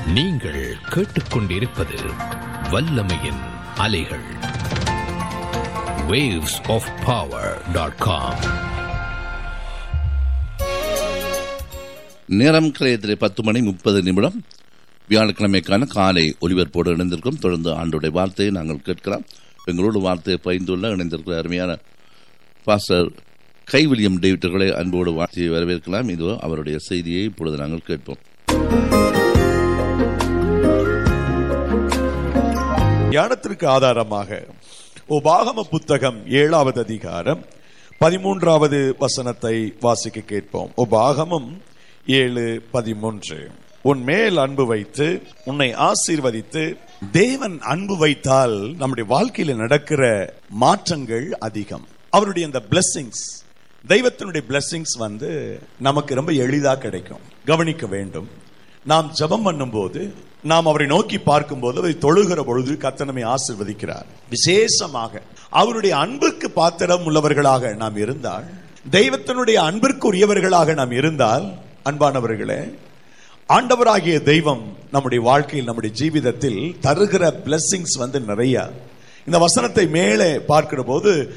நீங்கள் கேட்டுக்கொண்டிருப்பது வல்லமையின் அலைகள் waves of power.com நேரம் கிளையத்திலே பத்து மணி முப்பது நிமிடம் வியாழக்கிழமைக்கான காலை ஒலிபரப்போடு இணைந்திருக்கும் தொடர்ந்து ஆண்டுடைய வார்த்தையை நாங்கள் கேட்கலாம் எங்களோடு வார்த்தையை பகிர்ந்துள்ள இணைந்திருக்கிற அருமையான பாஸ்டர் கைவிலியம் டேவிட்டர்களை அன்போடு வார்த்தையை வரவேற்கலாம் இதோ அவருடைய செய்தியை இப்பொழுது நாங்கள் கேட்போம் ஞானத்திற்கு ஆதாரமாக உபாகம புத்தகம் ஏழாவது அதிகாரம் பதிமூன்றாவது வசனத்தை வாசிக்க கேட்போம் உபாகமம் ஏழு பதிமூன்று உன் மேல் அன்பு வைத்து உன்னை ஆசீர்வதித்து தேவன் அன்பு வைத்தால் நம்முடைய வாழ்க்கையில நடக்கிற மாற்றங்கள் அதிகம் அவருடைய இந்த பிளெஸ்ஸிங்ஸ் தெய்வத்தினுடைய பிளெஸ்ஸிங்ஸ் வந்து நமக்கு ரொம்ப எளிதா கிடைக்கும் கவனிக்க வேண்டும் நாம் ஜெபம் பண்ணும்போது நாம் அவரை நோக்கி பார்க்கும்போது அவரை தொழுகிற பொழுது கர்த்தர் நம்மை ஆசிர்வதிக்கிறார் விசேஷமாக அவருடைய அன்புக்கு பாத்திரம் உள்ளவர்களாக நாம் இருந்தால் தெய்வத்தினுடைய அன்பிற்கு உரியவர்களாக நாம் இருந்தால் அன்பானவர்களே ஆண்டவராகிய தெய்வம் நம்முடைய வாழ்க்கையில் நம்முடைய ஜீவிதத்தில் தருகிற பிளெஸ்ஸிங்ஸ் வந்து நிறைய இந்த வசனத்தை மேலே பார்க்கிற போது